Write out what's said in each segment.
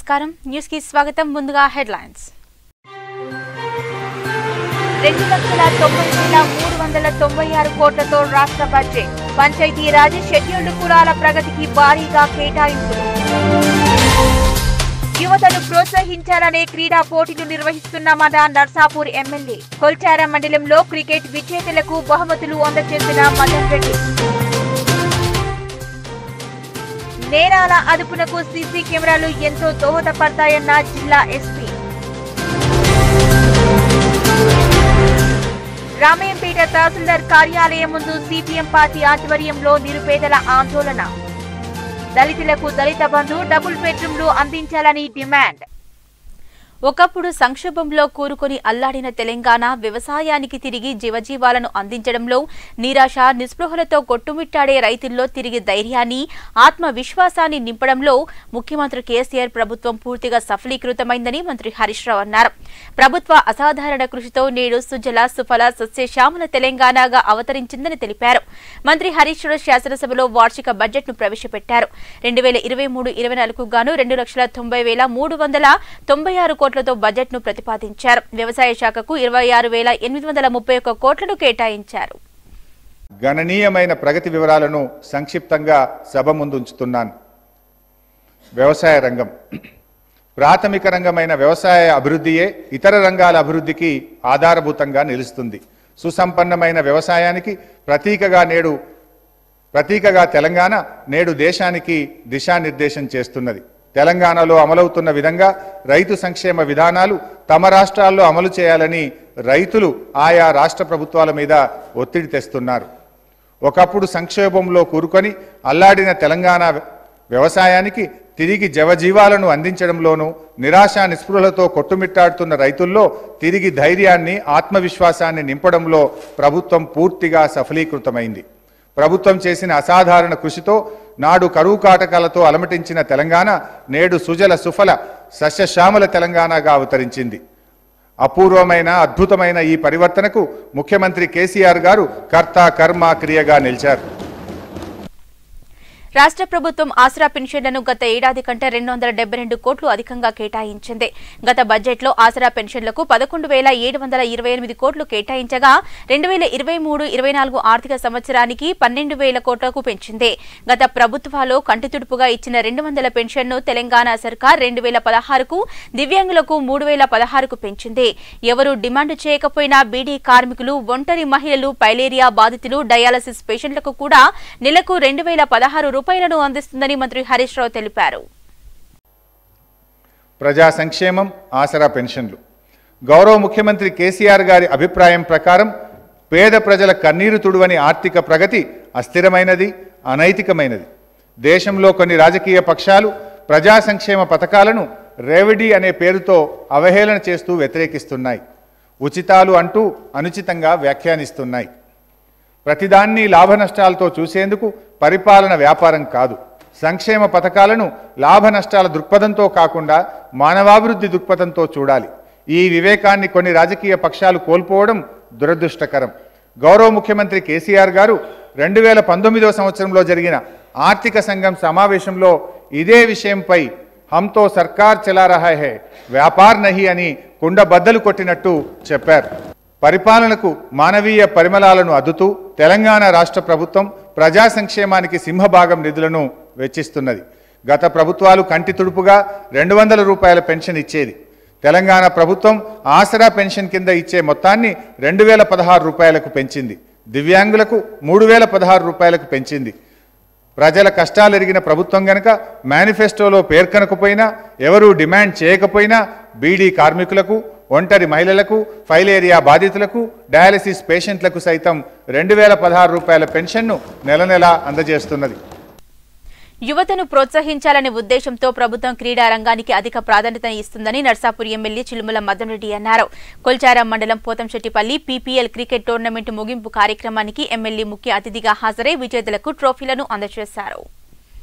నమస్కారం న్యూస్ కి స్వాగతం ముందుగా హెడ్లైన్స్ రెండు లక్షల తొంభై వేల మూడు వందల తొంభై ఆరు కోట్లతో రాష్ట్ర బడ్జెట్ పంచాయతీరాజ్ షెడ్యూల్డ్ కులాల ప్రగతికి భారీగా కేటాయింపులు యువతను ప్రోత్సహించాలనే క్రీడా పోటీలు నిర్వహిస్తున్నామన్న నర్సాపూర్ ఎమ్మెల్యే కొల్చార మండలంలో క్రికెట్ విజేతలకు బహుమతులు అందజేసిన మదన్ రెడ్డి నేరాల అదుపునకు సీసీ కెమెరాలు ఎంతో దోహదపడతాయన్న జిల్లా ఎస్పీ రామయ్యంపేట తహసీల్దార్ కార్యాలయం ముందు సిపిఎం పార్టీ ఆధ్వర్యంలో నిరుపేదల ఆందోళన దళితులకు దళిత బంధు డబుల్ బెడ్రూమ్లు అందించాలని డిమాండ్ ఒకప్పుడు సంక్షోభంలో కూరుకొని అల్లాడిన తెలంగాణ వ్యవసాయానికి తిరిగి జీవజీవాలను అందించడంలో నిరాశ నిస్పృహలతో కొట్టుమిట్టాడే రైతుల్లో తిరిగి ధైర్యాన్ని ఆత్మవిశ్వాసాన్ని నింపడంలో ముఖ్యమంత్రి కేసీఆర్ ప్రభుత్వం పూర్తిగా సఫలీకృతమైందని మంత్రి హరీష్ రావు అన్నారు ప్రభుత్వ అసాధారణ కృషితో నేడు సుజల సుఫల సస్యశ్యామల తెలంగాణగా అవతరించిందని తెలిపారు మంత్రి హరీష్ రావు శాసనసభలో వార్షిక బడ్జెట్ ను ప్రవేశపెట్టారు రెండు వేల ఇరవై మూడు ఇరవై నాలుగు గాను రెండు లక్షల తొంభై వేల మూడు వందల తొంభై ఆరు కోట్లతో బడ్జెట్ ను ప్రతిపాదించారు వ్యవసాయ శాఖకు ఇరవై ఆరు వేల ఎనిమిది వందల ముప్పై ఒక్క కోట్లను కేటాయించారు గణనీయమైన ప్రగతి వివరాలను సంక్షిప్తంగా సభ ముందు ఉంచుతున్నాను వ్యవసాయ రంగం ప్రాథమిక రంగమైన వ్యవసాయ అభివృద్ధియే ఇతర రంగాల అభివృద్ధికి ఆధారభూతంగా నిలుస్తుంది సుసంపన్నమైన వ్యవసాయానికి ప్రతీకగా నేడు ప్రతీకగా తెలంగాణ నేడు దేశానికి దిశానిర్దేశం చేస్తున్నది తెలంగాణలో అమలవుతున్న విధంగా రైతు సంక్షేమ విధానాలు తమ రాష్ట్రాల్లో అమలు చేయాలని రైతులు ఆయా రాష్ట్ర ప్రభుత్వాల మీద ఒత్తిడి తెస్తున్నారు ఒకప్పుడు సంక్షోభంలో కూరుకొని అల్లాడిన తెలంగాణ వ్యవసాయానికి తిరిగి జవజీవాలను అందించడంలోనూ నిరాశ నిస్పృహలతో కొట్టుమిట్టాడుతున్న రైతుల్లో తిరిగి ధైర్యాన్ని ఆత్మవిశ్వాసాన్ని నింపడంలో ప్రభుత్వం పూర్తిగా సఫలీకృతమైంది ప్రభుత్వం చేసిన అసాధారణ కృషితో నాడు కరువు కాటకాలతో అలమటించిన తెలంగాణ నేడు సుజల సుఫల సస్యశ్యామల తెలంగాణగా అవతరించింది అపూర్వమైన అద్భుతమైన ఈ పరివర్తనకు ముఖ్యమంత్రి కేసీఆర్ గారు కర్త కర్మ క్రియగా నిలిచారు రాష్ట్ర ప్రభుత్వం ఆసరా పెన్షన్లను గత ఏడాది కంటే రెండు వందల డెబ్బై రెండు కోట్లు అధికంగా కేటాయించింది గత బడ్జెట్లో ఆసరా పెన్షన్లకు పదకొండు వేల ఏడు వందల ఇరవై ఎనిమిది కోట్లు కేటాయించగా రెండు వేల ఇరవై మూడు ఇరవై నాలుగు ఆర్థిక సంవత్సరానికి పన్నెండు వేల కోట్లకు పెంచింది గత ప్రభుత్వాలు కంటితుడుపుగా ఇచ్చిన రెండు వందల పెన్షన్ను తెలంగాణ సర్కార్ రెండు వేల పదహారుకు దివ్యాంగులకు మూడు వేల పదహారుకు పెంచింది ఎవరు డిమాండ్ చేయకపోయినా బీడీ కార్మికులు ఒంటరి మహిళలు పైలేరియా బాధితులు డయాలసిస్ పేషెంట్లకు కూడా నెలకు రెండు వేల పదహారు రూపాయలను అందిస్తుందని మంత్రి హరీష్ రావు తెలిపారు ప్రజా సంక్షేమం ఆసరా పెన్షన్లు గౌరవ ముఖ్యమంత్రి కేసీఆర్ గారి అభిప్రాయం ప్రకారం పేద ప్రజల కన్నీరు తుడువని ఆర్థిక ప్రగతి అస్థిరమైనది అనైతికమైనది దేశంలో కొన్ని రాజకీయ పక్షాలు ప్రజా సంక్షేమ పథకాలను రెవెడీ అనే పేరుతో అవహేళన చేస్తూ వ్యతిరేకిస్తున్నాయి ఉచితాలు అంటూ అనుచితంగా వ్యాఖ్యానిస్తున్నాయి ప్రతిదాన్ని లాభ నష్టాలతో చూసేందుకు పరిపాలన వ్యాపారం కాదు సంక్షేమ పథకాలను లాభ నష్టాల దృక్పథంతో కాకుండా మానవాభివృద్ధి దృక్పథంతో చూడాలి ఈ వివేకాన్ని కొన్ని రాజకీయ పక్షాలు కోల్పోవడం దురదృష్టకరం గౌరవ ముఖ్యమంత్రి కేసీఆర్ గారు రెండు వేల పంతొమ్మిదవ సంవత్సరంలో జరిగిన ఆర్థిక సంఘం సమావేశంలో ఇదే విషయంపై హమ్తో సర్కార్ చలా రహా హై వ్యాపార్ నహి అని కుండ బద్దలు కొట్టినట్టు చెప్పారు పరిపాలనకు మానవీయ పరిమళాలను అద్దుతూ తెలంగాణ రాష్ట్ర ప్రభుత్వం ప్రజా సంక్షేమానికి సింహభాగం నిధులను వెచ్చిస్తున్నది గత ప్రభుత్వాలు కంటి తుడుపుగా రెండు వందల రూపాయల పెన్షన్ ఇచ్చేది తెలంగాణ ప్రభుత్వం ఆసరా పెన్షన్ కింద ఇచ్చే మొత్తాన్ని రెండు వేల పదహారు రూపాయలకు పెంచింది దివ్యాంగులకు మూడు వేల పదహారు రూపాయలకు పెంచింది ప్రజల కష్టాలు ఎరిగిన ప్రభుత్వం గనక మేనిఫెస్టోలో పేర్కొనకపోయినా ఎవరూ డిమాండ్ చేయకపోయినా బీడీ కార్మికులకు ఒంటరి మహిళలకు ఫైలేరియా బాధితులకు డయాలసిస్ పేషెంట్లకు సైతం రెండు వేల పదహారు రూపాయల పెన్షన్ను నెల నెలా అందజేస్తున్నది యువతను ప్రోత్సహించాలనే ఉద్దేశంతో ప్రభుత్వం క్రీడా రంగానికి అధిక ప్రాధాన్యత ఇస్తుందని నర్సాపూర్ ఎమ్మెల్యే చిలుముల మదన్ రెడ్డి అన్నారు కొల్చారం మండలం పోతంశెట్టిపల్లి పీపీఎల్ క్రికెట్ టోర్నమెంట్ ముగింపు కార్యక్రమానికి ఎమ్మెల్యే ముఖ్య అతిథిగా హాజరై విజేతలకు ట్రోఫీలను అందజేశారు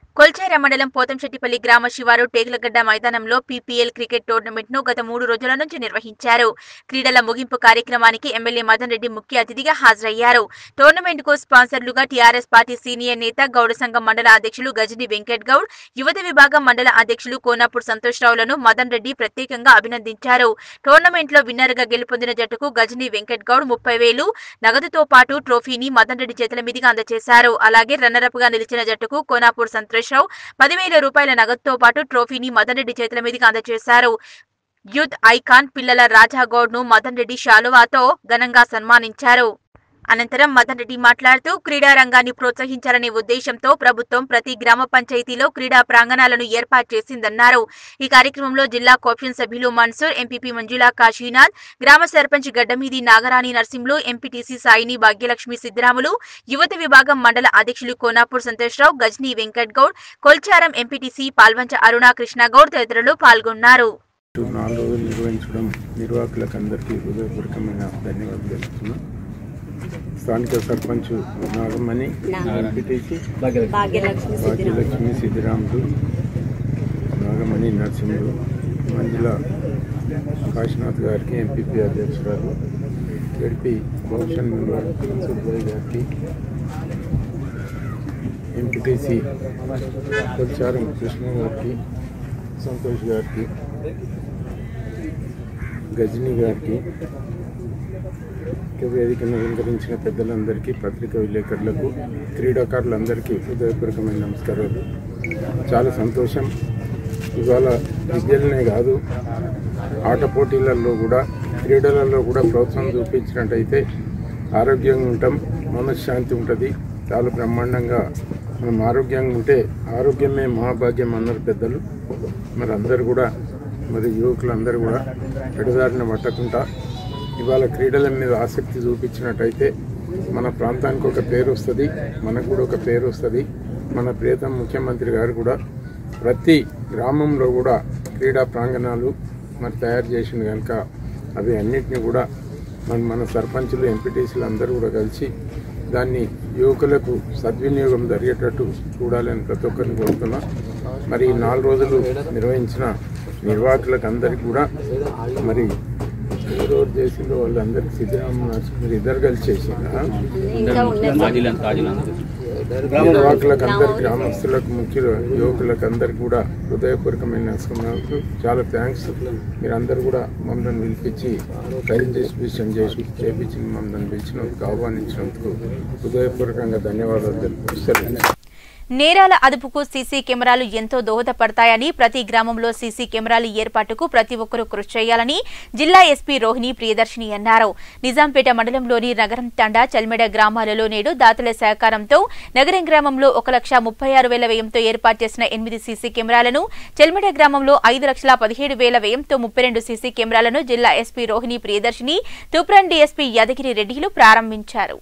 కొల్చార మండలం పోతంశెట్టిపల్లి గ్రామ శివారు టేగులగడ్డ మైదానంలో పీపీఎల్ క్రికెట్ టోర్నమెంట్ ను గత మూడు రోజుల నుంచి నిర్వహించారు క్రీడల ముగింపు కార్యక్రమానికి ఎమ్మెల్యే మదన్ రెడ్డి ముఖ్య అతిథిగా హాజరయ్యారు టోర్నమెంట్ కు స్పాన్సర్లుగా టీఆర్ఎస్ పార్టీ సీనియర్ నేత గౌడ సంఘం మండల అధ్యక్షులు గజని వెంకట్ గౌడ్ యువత విభాగం మండల అధ్యక్షులు కోనాపూర్ సంతోష్ రావులను మదన్ రెడ్డి ప్రత్యేకంగా అభినందించారు టోర్నమెంట్ లో విన్నర్ గా గెలుపొందిన జట్టుకు గజని వెంకట్ గౌడ్ ముప్పై వేలు నగదుతో పాటు ట్రోఫీని మదన్ రెడ్డి చేతుల మీదుగా అందజేశారు అలాగే రన్నరప్ గా నిలిచిన జట్టుకు కోనాపూర్ సంతోష్ రావు పదివేల రూపాయల నగదుతో పాటు ట్రోఫీని మదన్ రెడ్డి చేతుల మీదుగా అందజేశారు యూత్ ఐకాన్ పిల్లల రాజాగౌడ్ ను మదన్ రెడ్డి శాలువాతో ఘనంగా సన్మానించారు అనంతరం మదన్ రెడ్డి మాట్లాడుతూ క్రీడా రంగాన్ని ప్రోత్సహించాలనే ఉద్దేశంతో ప్రభుత్వం ప్రతి గ్రామ పంచాయతీలో క్రీడా ప్రాంగణాలను ఏర్పాటు చేసిందన్నారు ఈ కార్యక్రమంలో జిల్లా కోప్షన్ సభ్యులు మన్సూర్ ఎంపీపీ మంజులా కాశీనాథ్ గ్రామ సర్పంచ్ గడ్డమీది నాగరాణి నర్సింహులు ఎంపీటీసీ సాయిని భాగ్యలక్ష్మి సిద్దిరాములు యువత విభాగం మండల అధ్యక్షులు కోనాపూర్ సంతోష్రావు గజ్నీ వెంకట్ గౌడ్ కొల్చారం ఎంపీటీసీ పాల్వంచ అరుణ కృష్ణగౌడ్ తదితరులు పాల్గొన్నారు ఇటు నాలుగు రోజులు నిర్వహించడం నిర్వాహకులకు అందరికీ హృదయపూర్వకమైన ధన్యవాదాలు తెలుపుతున్నాం స్థానిక సర్పంచ్ నాగమణి ఎంపీటీసీ భాగ్యలక్ష్మి భాగ్యలక్ష్మి సిద్ధిరాములు నాగమణి నరసింహులు మంజుల కాశీనాథ్ గారికి ఎంపీపీ అధ్యక్షురాలు గడిపి భవిష్యత్ మెంబర్ సుబ్బయ్య గారికి ఎంపీటీసీ కొల్చారం కృష్ణ గారికి సంతోష్ గారికి గజనీ గారికి ఇంకా వేదికను అలంకరించిన పెద్దలందరికీ పత్రికా విలేకరులకు క్రీడాకారులందరికీ హృదయపూర్వకమైన నమస్కారాలు చాలా సంతోషం ఇవాళ విద్యలనే కాదు ఆట పోటీలలో కూడా క్రీడలలో కూడా ప్రోత్సాహం చూపించినట్టయితే ఆరోగ్యంగా ఉంటాం మనశ్శాంతి ఉంటుంది చాలా బ్రహ్మాండంగా మనం ఆరోగ్యంగా ఉంటే ఆరోగ్యమే మహాభాగ్యం అన్నారు పెద్దలు మరి అందరు కూడా మరి యువకులందరూ కూడా ఎడదారిన పట్టకుండా ఇవాళ క్రీడల మీద ఆసక్తి చూపించినట్టయితే మన ప్రాంతానికి ఒక పేరు వస్తుంది మనకు కూడా ఒక పేరు వస్తుంది మన ప్రియతమ ముఖ్యమంత్రి గారు కూడా ప్రతి గ్రామంలో కూడా క్రీడా ప్రాంగణాలు మరి తయారు చేసింది కనుక అవి అన్నిటిని కూడా మన మన సర్పంచులు ఎంపీటీసీలు అందరూ కూడా కలిసి దాన్ని యువకులకు సద్వినియోగం జరిగేటట్టు చూడాలని ప్రతి ఒక్కరిని కోరుతున్నా మరి ఈ నాలుగు రోజులు నిర్వహించిన నిర్వాహకులకు అందరికీ కూడా మరి ఎవరెవరు చేసిందో వాళ్ళందరికీ సిద్ధరామ నరసింహ ఇద్దరు కలిసి చేసిందా ఇంకా ఉన్నది నిర్వాహకులకు అందరి గ్రామస్తులకు ముఖ్య యువకులకు అందరికి కూడా హృదయపూర్వకమైన నమస్కారాలు చాలా థ్యాంక్స్ మీరందరూ కూడా మమ్మల్ని పిలిపించి ప్రైజ్ డిస్ట్రిబ్యూషన్ చేసి చేపించి మమ్మల్ని పిలిచినందుకు ఆహ్వానించినందుకు హృదయపూర్వకంగా ధన్యవాదాలు తెలుపుతారు నేరాల అదుపుకు సీసీ కెమెరాలు ఎంతో దోహదపడతాయని ప్రతి గ్రామంలో సీసీ కెమెరాల ఏర్పాటుకు ప్రతి ఒక్కరూ కృషి చేయాలని జిల్లా ఎస్పీ రోహిణి ప్రియదర్శిని అన్నారు నిజాంపేట మండలంలోని నగరం తండా చల్మెడ గ్రామాలలో నేడు దాతల సహకారంతో నగరం గ్రామంలో ఒక లక్ష ముప్పై ఆరు వేల వ్యయంతో ఏర్పాటు చేసిన ఎనిమిది సీసీ కెమెరాలను చెల్మెడ గ్రామంలో ఐదు లక్షల పదిహేడు వేల వ్యయంతో ముప్పై రెండు సీసీ కెమెరాలను జిల్లా ఎస్పీ రోహిణి ప్రియదర్శిని తూప్రాన్ డీఎస్పీ యాదగిరి రెడ్డిలు ప్రారంభించారు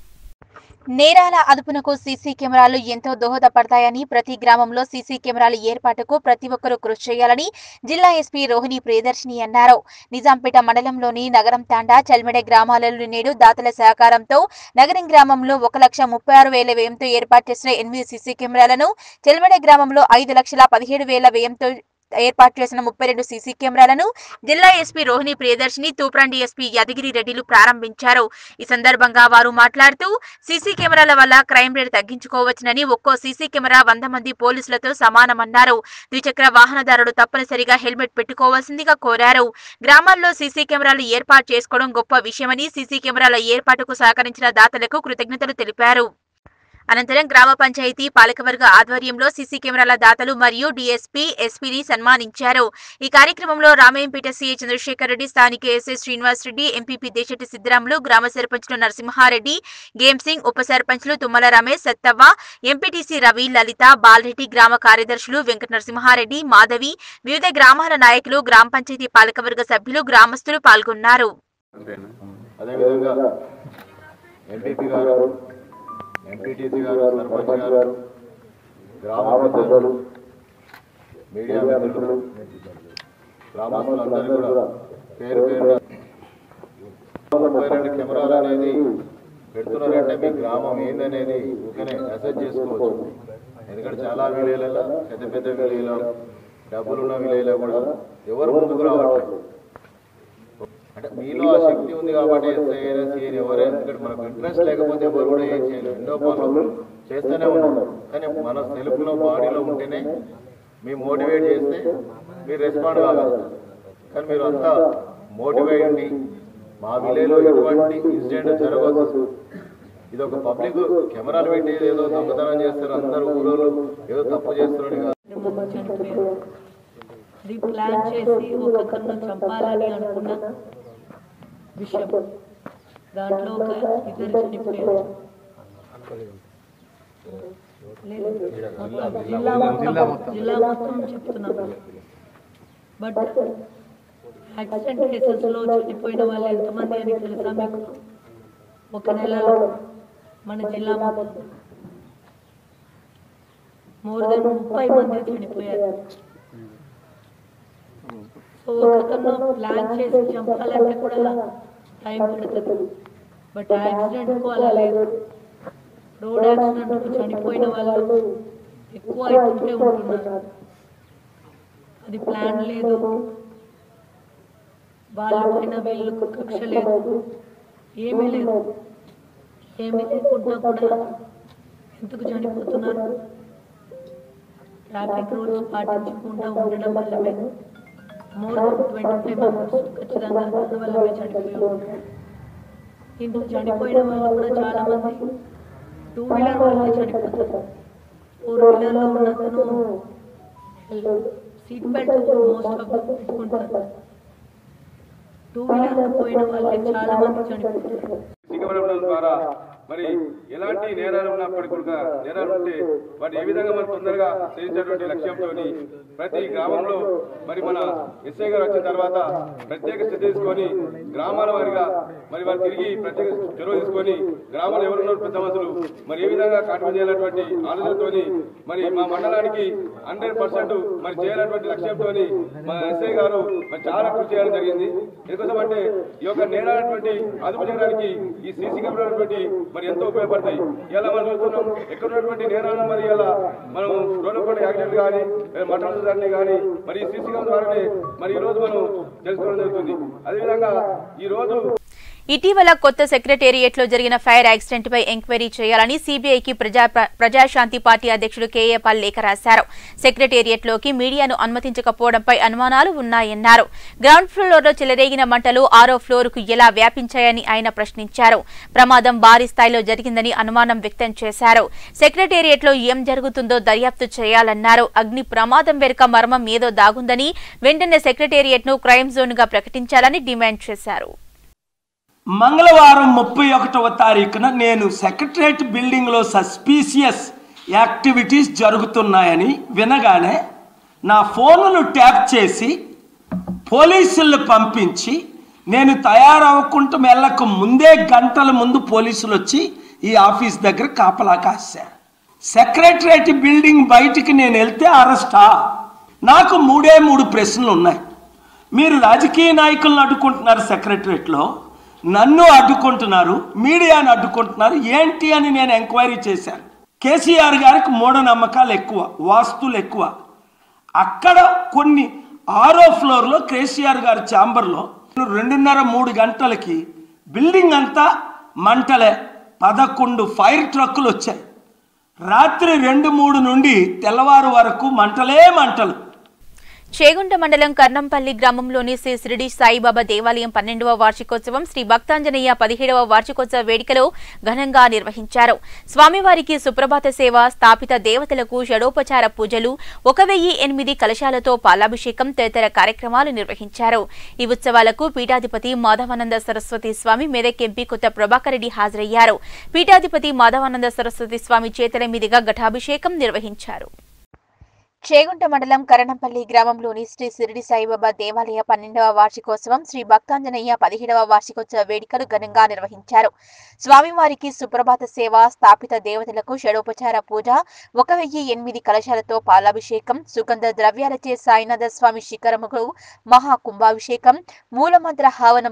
నేరాల అదుపునకు సీసీ కెమెరాలు ఎంతో దోహదపడతాయని ప్రతి గ్రామంలో సీసీ కెమెరాల ఏర్పాటుకు ప్రతి ఒక్కరూ కృషి చేయాలని జిల్లా ఎస్పీ రోహిణి ప్రియదర్శిని అన్నారు నిజాంపేట మండలంలోని నగరం తాండా చల్మెడ గ్రామాలలో నేడు దాతల సహకారంతో నగరం గ్రామంలో ఒక లక్ష ముప్పై ఆరు వేల వ్యయంతో ఏర్పాటు చేసిన ఎనిమిది సీసీ కెమెరాలను చెల్మెడ గ్రామంలో ఐదు లక్షల పదిహేడు వేల వ్యయంతో ఏర్పాటు చేసిన ముప్పై రెండు సీసీ కెమెరాలను జిల్లా ఎస్పీ రోహిణి ప్రియదర్శిని తూప్రాన్ డీఎస్పీ యాదగిరి రెడ్డిలు ప్రారంభించారు ఈ సందర్భంగా వారు మాట్లాడుతూ సీసీ కెమెరాల వల్ల క్రైమ్ రేట్ తగ్గించుకోవచ్చునని ఒక్కో సీసీ కెమెరా వంద మంది పోలీసులతో సమానమన్నారు ద్విచక్ర వాహనదారుడు తప్పనిసరిగా హెల్మెట్ పెట్టుకోవాల్సిందిగా కోరారు గ్రామాల్లో సీసీ కెమెరాలు ఏర్పాటు చేసుకోవడం గొప్ప విషయమని సీసీ కెమెరాల ఏర్పాటుకు సహకరించిన దాతలకు కృతజ్ఞతలు తెలిపారు అనంతరం గ్రామ పంచాయతీ పాలకవర్గ ఆధ్వర్యంలో సీసీ కెమెరాల దాతలు మరియు డీఎస్పీ ఎస్పీని సన్మానించారు ఈ కార్యక్రమంలో రామయ్యంపేట సీఐ చంద్రశేఖర్ రెడ్డి స్థానిక ఎస్ఐ శ్రీనివాస్ రెడ్డి ఎంపీపీ దేశెట్టి సిద్దిరాములు గ్రామ సర్పంచ్లు నరసింహారెడ్డి గేమ్ సింగ్ ఉప సర్పంచ్లు తుమ్మల రమేష్ సత్తవ్వ ఎంపీటీసీ రవి లలిత బాలరెడ్డి గ్రామ కార్యదర్శులు వెంకట నరసింహారెడ్డి మాధవి వివిధ గ్రామాల నాయకులు గ్రామ పంచాయతీ పాలకవర్గ సభ్యులు గ్రామస్తులు పాల్గొన్నారు అదేవిధంగా ఎంపీపీ గారు ఎంపీటీసీ గారు సర్పంచ్ గారు గ్రామ పెద్దలు మీడియా మిత్రులు గ్రామస్తులందరూ కూడా పేరు పేరు ముప్పై రెండు కెమెరాలు అనేది పెడుతున్నారంటే మీ గ్రామం ఏందనేది ఊరికనే అసెస్ చేసుకోవచ్చు ఎందుకంటే చాలా విలేజ్లలో పెద్ద పెద్ద విలేజ్లో డబ్బులున్న విలేజ్లో కూడా ఎవరు ముందుకు రావట్లేదు అంటే మీలో ఆ శక్తి ఉంది కాబట్టి ఎస్ఐ అయినా సిఐ ఎవరైనా ఎందుకంటే మనకు ఇంట్రెస్ట్ లేకపోతే ఎవరు కూడా ఏం చేయలేరు ఎన్నో పనులు చేస్తూనే ఉన్నారు కానీ మన సెల్ఫ్లో బాడీలో ఉంటేనే మేము మోటివేట్ చేస్తే మీరు రెస్పాండ్ కాగలుగుతారు కానీ మీరు అంతా మోటివేట్ ఉండి మా విలేజ్లో ఎటువంటి ఇన్సిడెంట్ జరగదు ఇది ఒక పబ్లిక్ కెమెరాలు పెట్టి ఏదో దొంగతనం చేస్తారు అందరు ఊరోళ్ళు ఏదో తప్పు చేస్తున్నారని కాదు కుటుంబం చనిపోయారు అది ప్లాన్ చేసి ఒకరిని చంపాలని అనుకున్న విషయం దాంట్లో ఒక ఇద్దరు చనిపోయారు లేదు. జిల్లా మొత్తం జిల్లా మొత్తం చెప్తున్నాం బట్ యాక్సిడెంట్ కేసెస్ లో చనిపోయిన వాళ్ళు ఎంతమంది అని తెలుసా మీకు ఒక నెలలో మన జిల్లా మొత్తం మోర్ దెన్ ముప్పై మంది చనిపోయారు సో ఒకతను ప్లాన్ చేసి చంపాలంటే కూడా టైం పడుతుంది బట్ యాక్సిడెంట్ కు అలా లేదు రోడ్ యాక్సిడెంట్ కు చనిపోయిన వాళ్ళు ఎక్కువ అవుతుంటే ఉంటున్నారు అది ప్లాన్ లేదు వాళ్ళ పైన వీళ్ళకు కక్ష లేదు ఏమీ లేదు ఏమీ లేకుండా కూడా ఎందుకు చనిపోతున్నారు ట్రాఫిక్ రూల్స్ పాటించకుండా ఉండడం వల్లమే more than twenty five members ఖచ్చితంగా అందువల్లమే చనిపోయి ఉంటారు ఇంట్లో చనిపోయిన వాళ్ళు కూడా చాలా మంది టూ వీలర్ వల్లే చనిపోతారు ఫోర్ వీలర్లో ఉన్నతను సీట్ బెల్ట్ మోస్ట్ ఆఫ్ పెట్టుకుంటారు టూ వీలర్ పోయిన వాళ్ళే చాలా మంది చనిపోతారు సిగమనం ద్వారా మరి ఎలాంటి నేరాలు ఉన్నప్పటికీ కూడా నేరాలు ఉంటే వాటి ఏ విధంగా మనం తొందరగా చేయించేటువంటి లక్ష్యంతో ప్రతి గ్రామంలో మరి మన ఎస్ఐ గారు వచ్చిన తర్వాత ప్రత్యేక శ్రద్ధ తీసుకొని గ్రామాల వారిగా మరి వారు తిరిగి ప్రత్యేక చొరవ తీసుకొని గ్రామంలో ఎవరున్నారు పెద్ద మనుషులు మరి ఏ విధంగా కాన్ఫిడెన్స్ చేయాలన్నటువంటి ఆలోచనతోని మరి మా మండలానికి హండ్రెడ్ పర్సెంట్ మరి చేయాలన్నటువంటి లక్ష్యంతో మా ఎస్ఐ గారు మరి చాలా కృషి చేయడం జరిగింది ఎందుకోసం అంటే ఈ యొక్క నేరాలటువంటి అదుపు చేయడానికి ఈ సీసీ కెమెరా అనేటువంటి మరి ఎంతో ఉపయోగపడతాయి ఇలా మనం చూస్తున్నాం ఎక్కడ ఉన్నటువంటి నేరాలను మరి ఇలా మనం రోడ్డు కూడా యాక్సిడెంట్ కానీ మటన్ దాన్ని కానీ మరి ఈ సీసీ కెమెరా ద్వారానే మరి ఈ రోజు మనం తెలుసుకోవడం జరుగుతుంది అదేవిధంగా ఈ రోజు ఇటీవల కొత్త సెక్రటేరియట్ లో జరిగిన ఫైర్ యాక్సిడెంట్ పై ఎంక్వైరీ చేయాలని సీబీఐకి ప్రజా ప్రజాశాంతి పార్టీ అధ్యక్షుడు కేఏ పాల్ లేఖ రాశారు సెక్రటేరియట్ లోకి మీడియాను అనుమతించకపోవడంపై అనుమానాలు ఉన్నాయన్నారు గ్రౌండ్ ఫ్లోర్ లో చెలరేగిన మంటలు ఆరో ఫ్లోర్ కు ఎలా వ్యాపించాయని ఆయన ప్రశ్నించారు ప్రమాదం భారీ స్థాయిలో జరిగిందని అనుమానం వ్యక్తం చేశారు సెక్రటేరియట్ లో ఏం జరుగుతుందో దర్యాప్తు చేయాలన్నారు అగ్ని ప్రమాదం వెనుక మర్మం ఏదో దాగుందని వెంటనే సెక్రటేరియట్ ను క్రైమ్ జోన్ గా ప్రకటించాలని డిమాండ్ చేశారు మంగళవారం ముప్పై ఒకటవ తారీఖున నేను సెక్రటరేట్ బిల్డింగ్లో సస్పీసియస్ యాక్టివిటీస్ జరుగుతున్నాయని వినగానే నా ఫోనును ట్యాప్ చేసి పోలీసులను పంపించి నేను తయారవ్వకుండా వెళ్ళక ముందే గంటల ముందు పోలీసులు వచ్చి ఈ ఆఫీస్ దగ్గర కాపలా కాశారు సెక్రటరేట్ బిల్డింగ్ బయటికి నేను వెళ్తే అరెస్టా నాకు మూడే మూడు ప్రశ్నలు ఉన్నాయి మీరు రాజకీయ నాయకులను అడ్డుకుంటున్నారు సెక్రటరేట్లో నన్ను అడ్డుకుంటున్నారు మీడియాను అడ్డుకుంటున్నారు ఏంటి అని నేను ఎంక్వైరీ చేశాను కేసీఆర్ గారికి మూఢనమ్మకాలు ఎక్కువ వాస్తులు ఎక్కువ అక్కడ కొన్ని ఆరో ఫ్లోర్లో కేసీఆర్ గారి ఛాంబర్లో రెండున్నర మూడు గంటలకి బిల్డింగ్ అంతా మంటలే పదకొండు ఫైర్ ట్రక్కులు వచ్చాయి రాత్రి రెండు మూడు నుండి తెల్లవారు వరకు మంటలే మంటలు చేగుంట మండలం కర్ణంపల్లి గ్రామంలోని శ్రీ షిరిడి సాయిబాబా దేవాలయం పన్నెండవ వార్షికోత్సవం శ్రీ భక్తాంజనేయ పదిహేడవ వార్షికోత్సవ వేడుకలో ఘనంగా నిర్వహించారు స్వామివారికి సుప్రభాత సేవ స్థాపిత దేవతలకు షడోపచార పూజలు ఒక వెయ్యి ఎనిమిది కలశాలతో పాలాభిషేకం తదితర కార్యక్రమాలు నిర్వహించారు ఈ ఉత్సవాలకు పీఠాధిపతి మాధవానంద సరస్వతి స్వామి మెదక్ ఎంపీ కొత్త ప్రభాకర్ రెడ్డి హాజరయ్యారు పీఠాధిపతి మాధవానంద సరస్వతి స్వామి చేతుల మీదుగా ఘటాభిషేకం నిర్వహించారు చేగుంట మండలం కరణంపల్లి గ్రామంలోని శ్రీ సిరిడి సాయిబాబా దేవాలయ పన్నెండవ వార్షికోత్సవం శ్రీ భక్తాంజనేయ పదిహేడవ వార్షికోత్సవ వేడుకలు ఘనంగా నిర్వహించారు స్వామివారికి సుప్రభాత సేవ స్థాపిత దేవతలకు షడోపచార పూజ ఒక వెయ్యి ఎనిమిది కలశాలతో పాలాభిషేకం సుగంధ ద్రవ్యాలచే సాయినాథ స్వామి శిఖరముకు మహా కుంభాభిషేకం మూలమంత్ర హావనము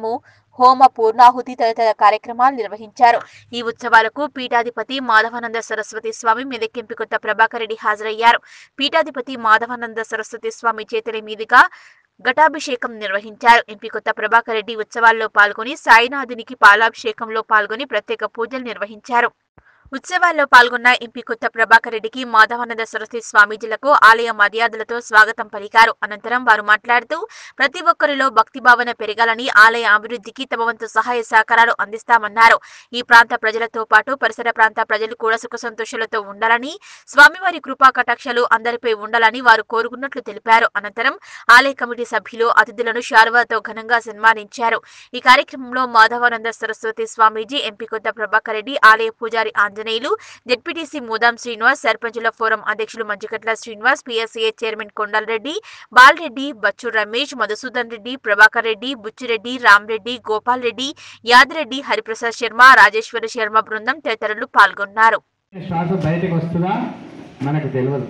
హోమ పూర్ణాహుతి తదితర కార్యక్రమాలు నిర్వహించారు ఈ ఉత్సవాలకు పీఠాధిపతి మాధవానంద సరస్వతి స్వామి మెదక్కింపి కొత్త ప్రభాకర్ రెడ్డి హాజరయ్యారు పీఠాధిపతి మాధవానంద సరస్వతి స్వామి చేతుల మీదుగా ఘటాభిషేకం నిర్వహించారు ఎంపీ కొత్త ప్రభాకర్ రెడ్డి ఉత్సవాల్లో పాల్గొని సాయినాథునికి పాలాభిషేకంలో పాల్గొని ప్రత్యేక పూజలు నిర్వహించారు ఉత్సవాల్లో పాల్గొన్న ఎంపీ కొత్త ప్రభాకర్ రెడ్డికి మాధవానంద సరస్వతి స్వామీజీలకు ఆలయ మర్యాదలతో స్వాగతం పలికారు అనంతరం వారు మాట్లాడుతూ ప్రతి ఒక్కరిలో భక్తి భావన పెరగాలని ఆలయ అభివృద్ధికి తమ వంతు సహాయ సహకారాలు అందిస్తామన్నారు ఈ ప్రాంత ప్రజలతో పాటు పరిసర ప్రాంత ప్రజలు కూడా సుఖ సంతోషాలతో ఉండాలని స్వామివారి కృపా కటాక్షాలు అందరిపై ఉండాలని వారు కోరుకున్నట్లు తెలిపారు అనంతరం ఆలయ కమిటీ సభ్యులు అతిథులను శాలువాతో ఘనంగా సన్మానించారు ఈ కార్యక్రమంలో మాధవానంద సరస్వతి స్వామీజీ ఎంపీ కొత్త ప్రభాకర్ రెడ్డి ఆలయ పూజారి ఆంజనేయులు జెడ్పీటీసీ మూదాం శ్రీనివాస్ సర్పంచుల ఫోరం అధ్యక్షులు మంచికట్ల శ్రీనివాస్ పిఎస్సీఏ చైర్మన్ కొండలరెడ్డి బాలరెడ్డి బచ్చు రమేష్ మధుసూదన్ రెడ్డి ప్రభాకర్ రెడ్డి బుచ్చిరెడ్డి రామరెడ్డి గోపాల్ రెడ్డి యాదిరెడ్డి హరిప్రసాద్ శర్మ రాజేశ్వర శర్మ బృందం తదితరులు పాల్గొన్నారు శ్వాస బయటకు వస్తుందా మనకు తెలియదు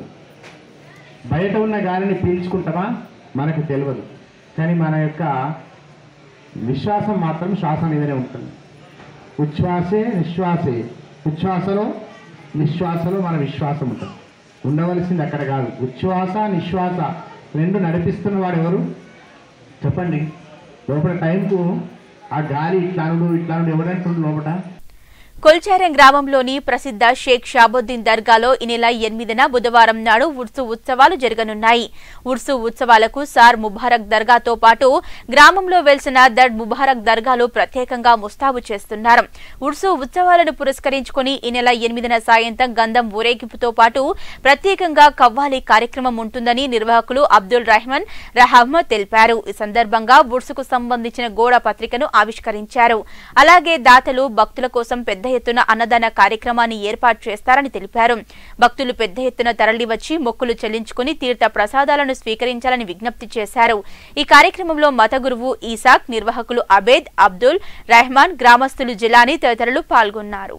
బయట ఉన్న గాలిని పీల్చుకుంటామా మనకు తెలియదు కానీ మన యొక్క విశ్వాసం మాత్రం శ్వాస మీదనే ఉంటుంది ఉచ్ఛ్వాసే నిశ్వాసే ఉచ్ఛ్వాసలో నిశ్వాసలో మన విశ్వాసం ఉంటుంది ఉండవలసింది అక్కడ కాదు ఉచ్ఛ్వాస నిశ్వాస రెండు నడిపిస్తున్న వాడు ఎవరు చెప్పండి లోపల టైంకు ఆ గాలి ఇట్లానుడు ఇట్లానుడు ఎవడంటుండు లోపల కొల్చారం గ్రామంలోని ప్రసిద్ధ షేక్ షాబుద్దీన్ దర్గాలో ఈ నెల ఎనిమిదిన బుధవారం నాడు ఉర్సు ఉత్సవాలు జరగనున్నాయి ఉర్సు ఉత్సవాలకు సార్ ముబారక్ దర్గాతో పాటు గ్రామంలో వెలిసిన దడ్ ముబారక్ దర్గాలు ప్రత్యేకంగా ముస్తాబు చేస్తున్నారు ఉర్సు ఉత్సవాలను పురస్కరించుకుని ఈ నెల ఎనిమిదిన సాయంత్రం గంధం ఊరేగింపుతో పాటు ప్రత్యేకంగా కవ్వాలి కార్యక్రమం ఉంటుందని నిర్వాహకులు అబ్దుల్ రహమాన్ రహమ్మద్ తెలిపారు ఈ సందర్భంగా ఉర్సుకు సంబంధించిన గోడ పత్రికను ఆవిష్కరించారు అలాగే దాతలు భక్తుల కోసం పెద్ద ఎత్తున అన్నదాన కార్యక్రమాన్ని ఏర్పాటు చేస్తారని తెలిపారు భక్తులు పెద్ద ఎత్తున తరలివచ్చి మొక్కులు చెల్లించుకుని తీర్థ ప్రసాదాలను స్వీకరించాలని విజ్ఞప్తి చేశారు ఈ కార్యక్రమంలో మత గురువు ఈసాక్ నిర్వాహకులు అబేద్ అబ్దుల్ రెహమాన్ గ్రామస్తులు జిలానీ తదితరులు పాల్గొన్నారు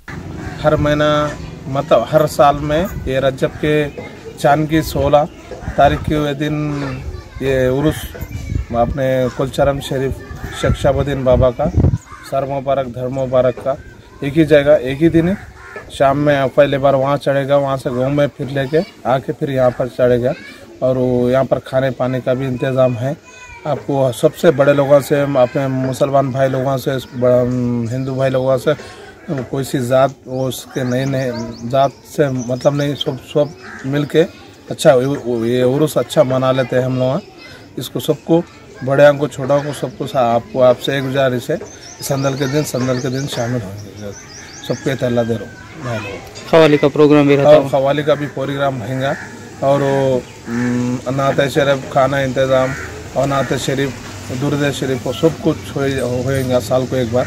हर महीना मतलब हर साल में ये रजब के चांद की सोलह तारीख के दिन ये उर्स अपने कुलचरम शरीफ शेख शाबुद्दीन बाबा का सर मुबारक धर्म मुबारक का एक ही जगह एक ही दिन है शाम में पहले बार वहाँ चढ़ेगा वहाँ से घूमे फिर लेके आके फिर यहाँ पर चढ़ेगा और वो यहाँ पर खाने पाने का भी इंतज़ाम है आपको सबसे बड़े लोगों से अपने मुसलमान भाई लोगों से बड़ा, हिंदू भाई लोगों से कोई सी जात वो उसके नए नए जात से मतलब नहीं सब सब मिल के अच्छा ये उर्स अच्छा मना लेते हैं हम लोग इसको सबको बड़े को छोटा को सबको सा- आपको आपसे एक गुजारिश है संदल के दिन संदल के दिन शामिल होंगे सबके तल्ला दे रहा हूँ भाई लोगों को। खवाली का प्रोग्राम भी रहता और खवाली का भी प्रोग्राम रहेगा और वो हम्म, नाते शरीफ खाना इंतज़ाम और नाते शरीफ दुर्द शरीफ वो सब कुछ हो- होएगा साल को एक बार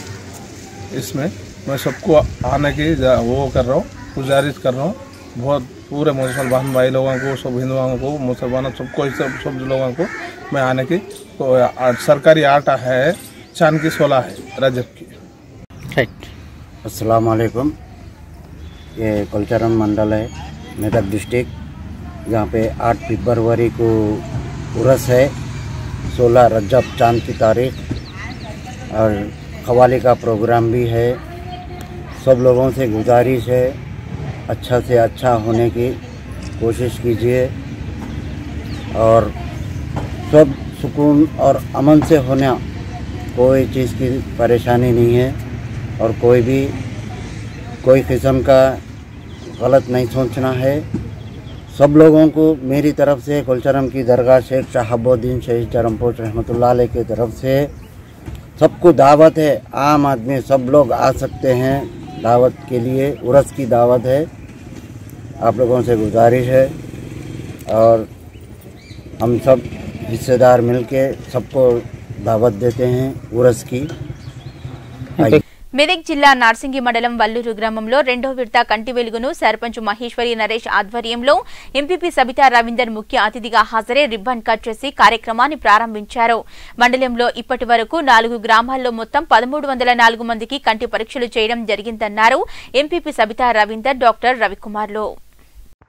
इसमें मैं सबको आने की जा- वो कर रहा हूँ गुजारिश कर रहा हूँ बहुत पूरे मुसलमान भाई लोगों को सब हिंदुओं को मुसलमानों सबको सब सब लोगों को मैं आने की तो आ- सरकारी आर्ट है चांद की सोलह है रजब की राइट अस्सलाम वालेकुम ये कल्चरल मंडल है मेदक डिस्ट्रिक्ट यहाँ पे आठ फरवरी को उरस है सोलह रजब चांद की तारीख और खवाली का प्रोग्राम भी है सब लोगों से गुजारिश है अच्छा से अच्छा होने की कोशिश कीजिए और सब सुकून और अमन से होना कोई चीज़ की परेशानी नहीं है और कोई भी कोई किस्म का गलत नहीं सोचना है सब लोगों को मेरी तरफ से कुलचरम की दरगाह शेख शहाबुद्दीन शहीद चरमपोश रहमतुल्लाह अलैह की तरफ से सबको दावत है आम आदमी सब लोग आ सकते हैं दावत के लिए उरस की दावत है आप लोगों से गुजारिश है और हम सब हिस्सेदार मिलके सबको दावत देते हैं उरस की आइए మెదక్ జిల్లా నార్సింగి మండలం వల్లూరు గ్రామంలో రెండో విడత కంటి వెలుగును సర్పంచ్ మహేశ్వరి నరేష్ ఆధ్వర్యంలో ఎంపీపీ సబితా రవీందర్ ముఖ్య అతిథిగా హాజరై రిబ్బన్ కట్ చేసి కార్యక్రమాన్ని ప్రారంభించారు మండలంలో ఇప్పటి వరకు నాలుగు గ్రామాల్లో మొత్తం పదమూడు వందల నాలుగు మందికి కంటి పరీక్షలు చేయడం జరిగిందన్నారు ఎంపీపీ సబితా రవీందర్ డాక్టర్ రవికుమార్లు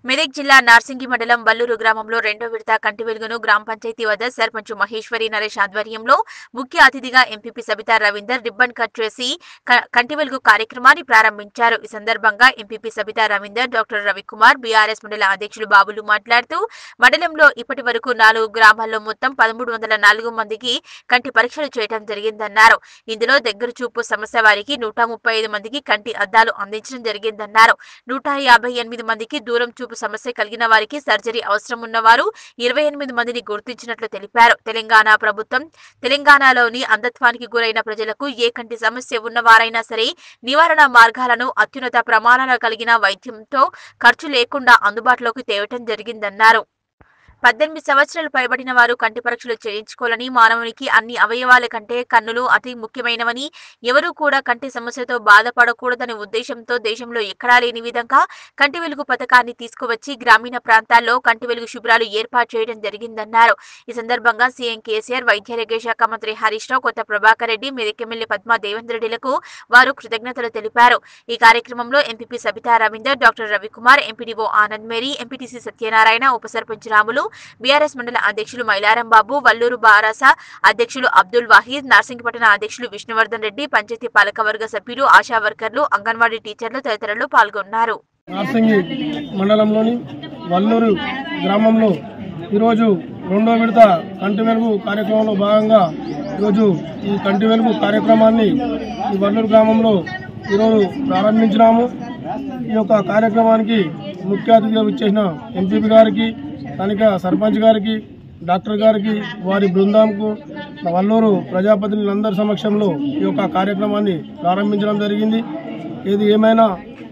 మెదక్ జిల్లా నార్సింగి మండలం బల్లూరు గ్రామంలో రెండో విడత కంటి వెలుగును గ్రామ పంచాయతీ వద్ద సర్పంచ్ మహేశ్వరి నరేష్ ఆధ్వర్యంలో ముఖ్య అతిథిగా MPP Sabitha Ravinder ribbon cut చేసి క- కంటి వెలుగు కార్యక్రమాన్ని ప్రారంభించారు ఈ సందర్భంగా MPP Sabitha Ravinder doctor Ravikumar BRS మండల అధ్యక్షులు బాబులు మాట్లాడుతూ మండలంలో ఇప్పటి వరకు నాలుగు గ్రామాల్లో మొత్తం పదమూడు వందల నాలుగు మందికి కంటి పరీక్షలు చేయడం జరిగిందన్నారు ఇందులో దగ్గర చూపు సమస్య వారికి నూట ముప్పై ఐదు మందికి కంటి అద్దాలు అందించడం జరిగిందన్నారు నూట యాభై ఎనిమిది మందికి దూరం చూపు సమస్య కలిగిన వారికి సర్జరీ అవసరం ఉన్నవారు ఇరవై ఎనిమిది మందిని గుర్తించినట్లు తెలిపారు తెలంగాణ ప్రభుత్వం తెలంగాణలోని అంధత్వానికి గురైన ప్రజలకు ఏ కంటి సమస్య ఉన్నవారైనా సరే నివారణ మార్గాలను అత్యున్నత ప్రమాణాలు కలిగిన వైద్యంతో ఖర్చు లేకుండా అందుబాటులోకి తేవటం జరిగిందన్నారు పద్దెనిమిది సంవత్సరాలు పైబడిన వారు కంటి పరీక్షలు చేయించుకోవాలని మానవునికి అన్ని అవయవాల కంటే కన్నులు అతి ముఖ్యమైనవని ఎవరూ కూడా కంటి సమస్యతో బాధపడకూడదనే ఉద్దేశంతో దేశంలో ఎక్కడా లేని విధంగా కంటి వెలుగు పథకాన్ని తీసుకువచ్చి గ్రామీణ ప్రాంతాల్లో కంటి వెలుగు శిబిరాలు ఏర్పాటు చేయడం జరిగిందన్నారు ఈ సందర్భంగా సీఎం కేసీఆర్ వైద్యారోగ్య శాఖ మంత్రి హరీష్ రావు కొత్త ప్రభాకర్ రెడ్డి మెదక్ ఎమ్మెల్యే పద్మా దేవేంద్ర రెడ్డిలకు వారు కృతజ్ఞతలు తెలిపారు ఈ కార్యక్రమంలో MPP Sabitha Ravinder doctor Ravikumar MPDO Anand Mary MPTC Satyanarayana ఉప సర్పంచ్ రాములు బీఆర్ఎస్ మండల అధ్యక్షులు మైలారం బాబు వల్లూరు బారాస అధ్యక్షులు అబ్దుల్ వాహీద్ నార్సింగిపట్టణ అధ్యక్షులు విష్ణువర్ధన్ రెడ్డి పంచాయతీ పాలకవర్గ సభ్యులు ఆశా వర్కర్లు అంగన్వాడీ టీచర్లు తదితరులు పాల్గొన్నారు నార్సింగి మండలంలోని వల్లూరు గ్రామంలో ఈరోజు రెండో విడత కంటి వెలుగు కార్యక్రమంలో భాగంగా ఈరోజు ఈ కంటి వెలుగు కార్యక్రమాన్ని ఈ వల్లూరు గ్రామంలో ఈరోజు ప్రారంభించినాము ఈ యొక్క కార్యక్రమానికి ముఖ్య అతిథిగా విచ్చేసిన ఎంపీపీ గారికి స్థానిక సర్పంచ్ గారికి డాక్టర్ గారికి వారి బృందంకు వల్లూరు ప్రజాప్రతినిధులందరి సమక్షంలో ఈ యొక్క కార్యక్రమాన్ని ప్రారంభించడం జరిగింది ఏది ఏమైనా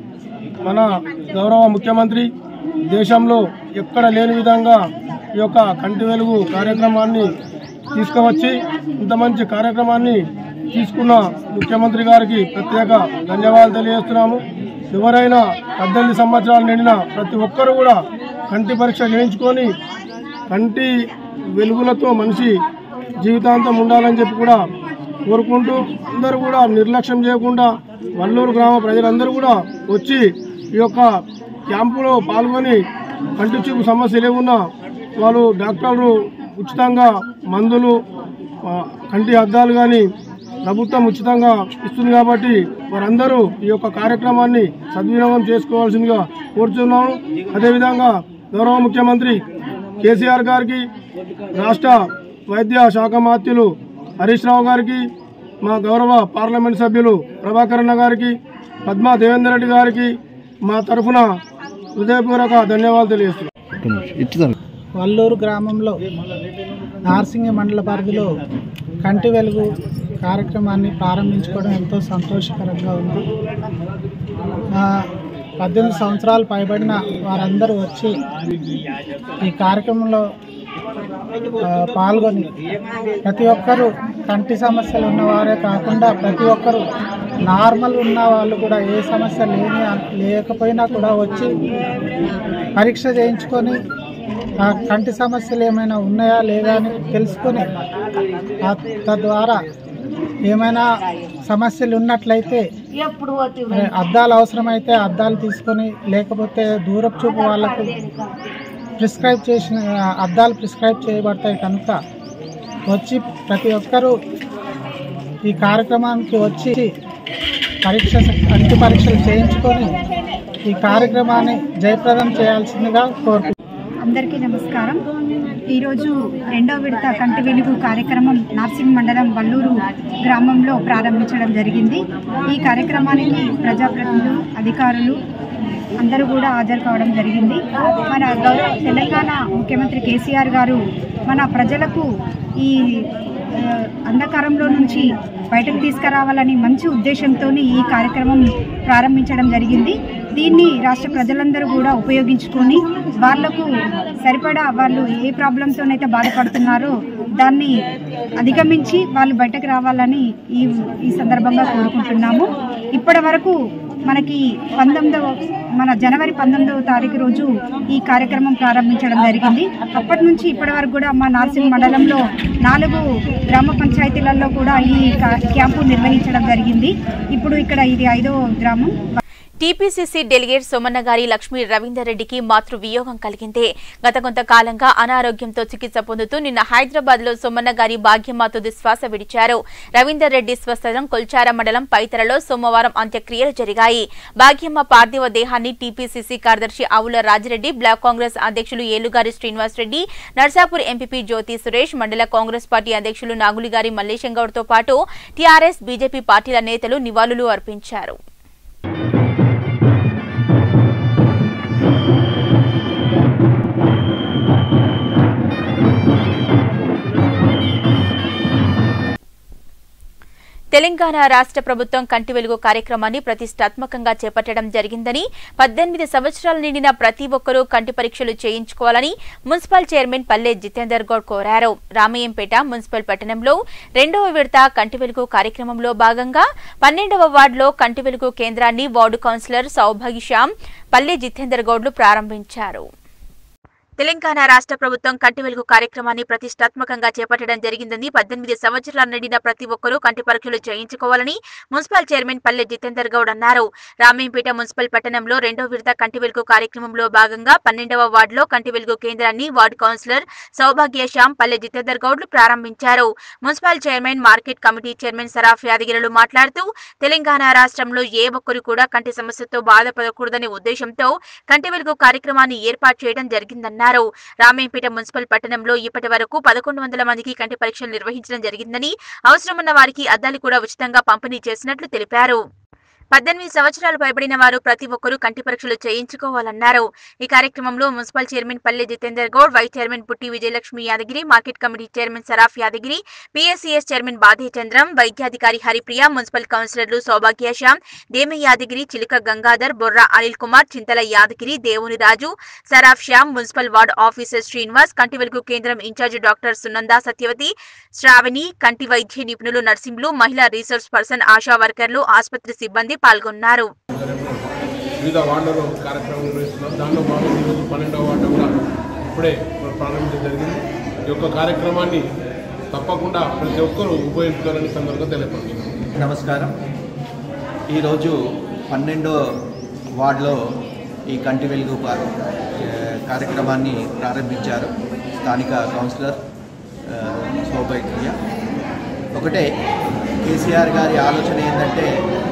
మన గౌరవ ముఖ్యమంత్రి దేశంలో ఎక్కడ లేని విధంగా ఈ యొక్క కంటి వెలుగు కార్యక్రమాన్ని తీసుకువచ్చి ఇంత మంచి కార్యక్రమాన్ని తీసుకున్న ముఖ్యమంత్రి గారికి ప్రత్యేక ధన్యవాదాలు తెలియజేస్తున్నాము ఎవరైనా పద్దెనిమిది సంవత్సరాలు నిండిన ప్రతి ఒక్కరు కూడా కంటి పరీక్ష చేయించుకొని కంటి వెలుగులతో మనిషి జీవితాంతం ఉండాలని చెప్పి కూడా కోరుకుంటూ అందరూ కూడా నిర్లక్ష్యం చేయకుండా వల్లూరు గ్రామ ప్రజలందరూ కూడా వచ్చి ఈ యొక్క క్యాంపులో పాల్గొని కంటి చూపు సమస్యలు ఏమున్నా వాళ్ళు డాక్టర్లు ఉచితంగా మందులు ఆ, కంటి అద్దాలు కానీ ప్రభుత్వం ఉచితంగా ఇస్తుంది కాబట్టి వారందరూ ఈ యొక్క కార్యక్రమాన్ని సద్వినియోగం చేసుకోవాల్సిందిగా కోరుతున్నాను అదేవిధంగా గౌరవ ముఖ్యమంత్రి కేసీఆర్ గారికి రాష్ట్ర వైద్య శాఖ మాత్యులు హరీష్ రావు గారికి మా గౌరవ పార్లమెంట్ సభ్యులు ప్రభాకర్ అన్న గారికి పద్మా దేవేందర్ రెడ్డి గారికి మా తరఫున హృదయపూర్వక ధన్యవాదాలు తెలియజేస్తున్నాను వల్లూరు గ్రామంలో నార్సింగి మండల పరిధిలో కంటి వెలుగు కార్యక్రమాన్ని ప్రారంభించుకోవడం ఎంతో సంతోషకరంగా ఉంది ఆ, పద్దెనిమిది సంవత్సరాలు పైబడిన వారందరూ వచ్చి ఈ కార్యక్రమంలో ఆ, పాల్గొని ప్రతి ఒక్కరూ కంటి సమస్యలు ఉన్నవారే కాకుండా ప్రతి ఒక్కరూ నార్మల్ ఉన్న వాళ్ళు కూడా ఏ సమస్య లేని లేకపోయినా కూడా వచ్చి పరీక్ష చేయించుకొని ఆ కంటి సమస్యలు ఏమైనా ఉన్నాయా లేదా అని తెలుసుకొని ఆ తద్వారా ఏమైనా సమస్యలు ఉన్నట్లయితే మరి అద్దాలు అవసరమైతే అద్దాలు తీసుకొని లేకపోతే దూరపు చూపు వాళ్ళకు ప్రిస్క్రైబ్ చేసిన అద్దాలు ప్రిస్క్రైబ్ చేయబడతాయి కనుక వచ్చి ప్రతి ఒక్కరూ ఈ కార్యక్రమానికి వచ్చి పరీక్ష కంటి పరీక్షలు చేయించుకొని ఈ కార్యక్రమాన్ని జయప్రదం చేయాల్సిందిగా కోరుకుంటున్నాను అందరికీ నమస్కారం ఈరోజు రెండో విడత కంటి వెలుగు కార్యక్రమం నార్సింగ్ మండలం వల్లూరు గ్రామంలో ప్రారంభించడం జరిగింది ఈ కార్యక్రమానికి ప్రజాప్రతినిధులు అధికారులు అందరూ కూడా హాజరు కావడం జరిగింది మన గౌరవ తెలంగాణ ముఖ్యమంత్రి కేసీఆర్ గారు మన ప్రజలకు ఈ ఆ, అంధకారంలో నుంచి బయటకు తీసుకురావాలని మంచి ఉద్దేశంతో ఈ కార్యక్రమం ప్రారంభించడం జరిగింది దీన్ని రాష్ట్ర ప్రజలందరూ కూడా ఉపయోగించుకొని వాళ్లకు సరిపడా వాళ్ళు ఏ ప్రాబ్లంతోనైతే బాధపడుతున్నారో దాన్ని అధిగమించి వాళ్ళు బయటకు రావాలని ఈ ఈ సందర్భంగా కోరుకుంటున్నాము ఇప్పటి వరకు మనకి పంతొమ్మిదవ మన జనవరి పంతొమ్మిదవ తారీఖు రోజు ఈ కార్యక్రమం ప్రారంభించడం జరిగింది అప్పటి నుంచి ఇప్పటి వరకు కూడా మా నార్సింగ్ మండలంలో నాలుగు గ్రామ పంచాయతీలలో కూడా ఈ కా- క్యాంపు నిర్వహించడం జరిగింది ఇప్పుడు ఇక్కడ ఇది ఐదో గ్రామం టీపీసీసీ డెలిగేట్ సోమన్న గారి లక్ష్మీ రవీందర్ రెడ్డికి మాతృ వియోగం కలిగింది గత కొంతకాలంగా అనారోగ్యంతో చికిత్స పొందుతూ నిన్న హైదరాబాద్ లో సోమన్న గారి భాగ్యమ్మ తుది శ్వాస విడిచారు రవీందర్ రెడ్డి స్వస్థలం కొల్చార మండలం పైతరలో సోమవారం అంత్యక్రియలు జరిగాయి భాగ్యమ్మ పార్థివ దేహాన్ని టీపీసీసీ కార్యదర్శి ఆవుల రాజిరెడ్డి బ్లాక్ కాంగ్రెస్ అధ్యక్షులు ఏలుగారి శ్రీనివాస్ రెడ్డి నర్సాపూర్ ఎంపీపీ జ్యోతి సురేష్ మండల కాంగ్రెస్ పార్టీ అధ్యక్షులు నాగులిగారి మల్లేశం గౌడ్తో పాటు టీఆర్ఎస్ బీజేపీ పార్టీల నేతలు నివాళులు అర్పించారు తెలంగాణ రాష్ట్ర ప్రభుత్వం కంటి వెలుగు కార్యక్రమాన్ని ప్రతిష్టాత్మకంగా చేపట్టడం జరిగిందని పద్దెనిమిది సంవత్సరాలు నిండిన ప్రతి ఒక్కరూ కంటి పరీక్షలు చేయించుకోవాలని మున్సిపల్ చైర్మన్ పల్లె జితేందర్ గౌడ్ కోరారు రామయ్యంపేట మున్సిపల్ పట్టణంలో రెండవ విడత కంటి వెలుగు కార్యక్రమంలో భాగంగా పన్నెండవ వార్డులో కంటి వెలుగు కేంద్రాన్ని వార్డు కౌన్సిలర్ సౌభాగ్యశ్యామ్ పల్లె జితేందర్ గౌడ్లు ప్రారంభించారు తెలంగాణ రాష్ట్ర ప్రభుత్వం కంటి వెలుగు కార్యక్రమాన్ని ప్రతిష్టాత్మకంగా చేపట్టడం జరిగిందని పద్దెనిమిది సంవత్సరాల నిండిన ప్రతి ఒక్కరూ కంటి పరీక్షలు చేయించుకోవాలని మున్సిపల్ చైర్మన్ పల్లె జితేందర్ గౌడ్ అన్నారు రామేంపేట మున్సిపల్ పట్టణంలో రెండో విడత కంటి వెలుగు కార్యక్రమంలో భాగంగా పన్నెండవ వార్డులో కంటి వెలుగు కేంద్రాన్ని వార్డు కౌన్సిలర్ సౌభాగ్య శ్యామ్ పల్లె జితేందర్ గౌడ్లు ప్రారంభించారు municipal chairman market committee chairman Saraf యాదగిరిలు మాట్లాడుతూ తెలంగాణ రాష్ట్రంలో ఏ ఒక్కరు కూడా కంటి సమస్యతో బాధపడకూడదనే ఉద్దేశంతో కంటి వెలుగు కార్యక్రమాన్ని ఏర్పాటు చేయడం జరిగిందన్నారు అన్నారు రామేంపేట మున్సిపల్ పట్టణంలో ఇప్పటి వరకు పదకొండు వందల మందికి కంటి పరీక్షలు నిర్వహించడం జరిగిందని అవసరమున్న వారికి అద్దాలు కూడా ఉచితంగా పంపిణీ చేసినట్లు తెలిపారు పద్దెనిమిది సంవత్సరాలు పైబడిన వారు ప్రతి ఒక్కరూ కంటి పరీక్షలు చేయించుకోవాలన్నారు ఈ కార్యక్రమంలో మున్సిపల్ చైర్మన్ పల్లె Jitender Goud vice chairman Putti Vijayalakshmi Yadagiri market committee chairman Saraf Yadagiri P S C S chairman Badhe Chandram వైద్యాధికారి హరిప్రియ మున్సిపల్ కౌన్సిలర్లు సౌభాగ్య శ్యామ్ దేమ యాదగిరి చిలుక Gangadhar Borra Anil Kumar Chintala Yadagiri Devuni Raju Saraf Shyam municipal ward officer Srinivas Kanti Velugu కేంద్రం ఇన్ఛార్జి డాక్టర్ సునంద సత్యవతి శ్రావణి కంటి వైద్య నిపుణులు నర్సింహులు మహిళా రీసోర్స్ పర్సన్ ఆశా వర్కర్లు ఆసుపత్రి సిబ్బంది పాల్గొన్నారు వివిధ వార్డులలో కార్యక్రమం నిర్వహిస్తున్నాం దానిలో భాగంగా ఈరోజు పన్నెండవ వార్డు కూడా ఇప్పుడే ప్రారంభించడం జరిగింది ఈ యొక్క కార్యక్రమాన్ని తప్పకుండా ప్రతి ఒక్కరూ ఉపయోగించుకోవాలని సందర్భంగా తెలియపడుతున్నాం నమస్కారం ఈరోజు పన్నెండో వార్డులో ఈ కంటి వెలుగు పా- ఏ, కార్యక్రమాన్ని ప్రారంభించారు స్థానిక కౌన్సిలర్ ఆ, సౌభాగ్య ఒకటే కేసీఆర్ గారి ఆలోచన ఏంటంటే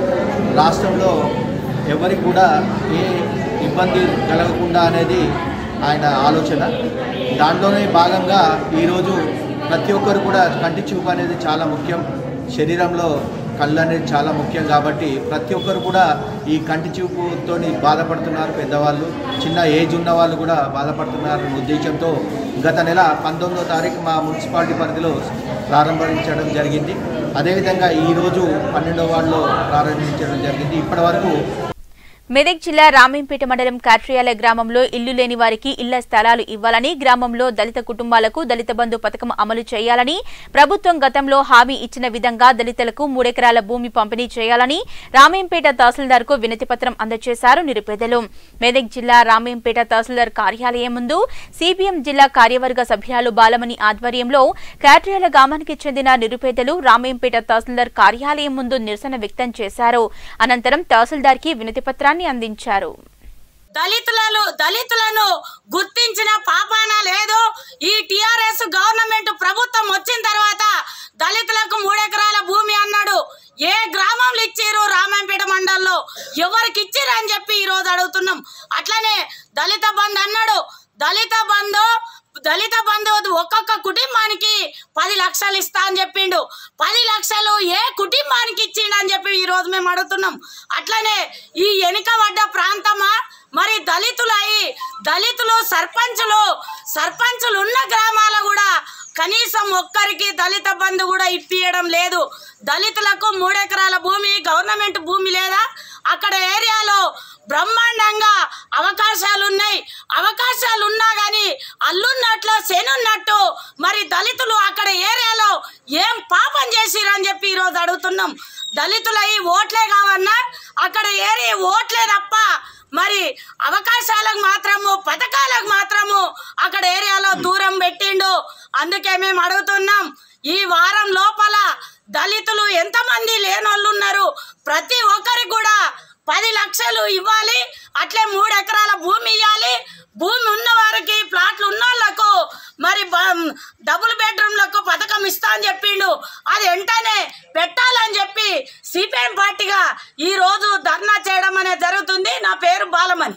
రాష్ట్రంలో ఎవరికి కూడా ఏ ఇబ్బంది కలగకుండా అనేది ఆయన ఆలోచన దాంట్లోనే భాగంగా ఈరోజు ప్రతి ఒక్కరు కూడా కంటి చూపు అనేది చాలా ముఖ్యం శరీరంలో కళ్ళు అనేది చాలా ముఖ్యం కాబట్టి ప్రతి ఒక్కరు కూడా ఈ కంటి చూపుతో బాధపడుతున్నారు పెద్దవాళ్ళు చిన్న ఏజ్ ఉన్న వాళ్ళు కూడా బాధపడుతున్నారనే ఉద్దేశంతో గత నెల పంతొమ్మిదో తారీఖు మా మున్సిపాలిటీ పరిధిలో ప్రారంభించడం జరిగింది అదేవిధంగా ఈరోజు పన్నెండో వార్డులో ప్రారంభించడం జరిగింది ఇప్పటివరకు మెదక్ జిల్లా రామేంపేట మండలం కాట్రియాల గ్రామంలో ఇల్లు లేని వారికి ఇళ్ల స్థలాలు ఇవ్వాలని గ్రామంలో దళిత కుటుంబాలకు దళిత బంధు పథకం అమలు చేయాలని ప్రభుత్వం గతంలో హామీ ఇచ్చిన విధంగా దళితులకు మూడెకరాల భూమి పంపిణీ చేయాలని రామేంపేట తహసీల్దార్కు వినతి పత్రం అందజేశారు నిరుపేదలు మెదక్ జిల్లా రామేంపేట తహసీల్దార్ కార్యాలయం ముందు సిపిఎం జిల్లా కార్యవర్గ సభ్యులు బాలమణి ఆధ్వర్యంలో కాట్రియాల గ్రామానికి చెందిన నిరుపేదలు రామేంపేట తహసీల్దార్ కార్యాలయం ముందు నిరసన వ్యక్తం చేశారు అనంతరం తహసీల్దార్కి వినతి పత్రాన్ని అందించారు దళితులను దళితులను గుర్తించిన పాపాన లేదు ఈ టిఆర్ఎస్ గవర్నమెంట్ ప్రభుత్వం వచ్చిన తర్వాత దళితులకు మూడెకరాల భూమి అన్నాడు ఏ గ్రామంలో ఇచ్చారు రామంపేట మండలంలో ఎవరికి ఇచ్చిర్రు అని చెప్పి ఈ రోజు అడుగుతున్నాం అట్లనే దళిత బంధు అన్నాడు దళిత బంధు దళిత బంధు ఒక్కొక్క కుటుంబానికి పది లక్షలు ఇస్తా అని చెప్పిండు పది లక్షలు ఏ కుటుంబానికి ఇచ్చిండు అని చెప్పి ఈ రోజు మేము అడుగుతున్నాం అట్లనే ఈ వెనుకబడ్డ ప్రాంతమా మరి దళితులై దళితులు సర్పంచులు సర్పంచులు ఉన్న గ్రామాల కూడా కనీసం ఒక్కరికి దళిత బంధు కూడా ఇప్పియడం లేదు దళితులకు మూడెకరాల భూమి గవర్నమెంట్ భూమి లేదా అక్కడ ఏరియాలో బ్రహ్మాండంగా అవకాశాలు ఉన్నాయి అవకాశాలు ఉన్నా కానీ అల్లున్నట్లు శనున్నట్టు మరి దళితులు అక్కడ ఏరియాలో ఏం పాపం చేసిరని చెప్పి ఈరోజు అడుగుతున్నాం దళితులై ఓట్లే కావన్నా అక్కడ ఏరియా ఓట్లే తప్ప మరి అవకాశాలకు మాత్రము పథకాలకు మాత్రము అక్కడ ఏరియాలో దూరం పెట్టిండు అందుకే మేము అడుగుతున్నాం ఈ వారం లోపల దళితులు ఎంతమంది లేనోళ్ళు ఉన్నారు ప్రతి ఒక్కరికి కూడా పది లక్షలు ఇవ్వాలి అట్లే మూడు ఎకరాల భూమి ఇవ్వాలి భూమి ఉన్న వారికి ప్లాట్లు ఉన్న వాళ్ళకు మరి బ- డబుల్ బెడ్రూమ్లకు పథకం ఇస్తా అని చెప్పిండు అది వెంటనే పెట్టాలని చెప్పి సిపిఎం పార్టీగా ఈ రోజు ధర్నా చేయడం అనేది జరుగుతుంది నా పేరు బాలమణి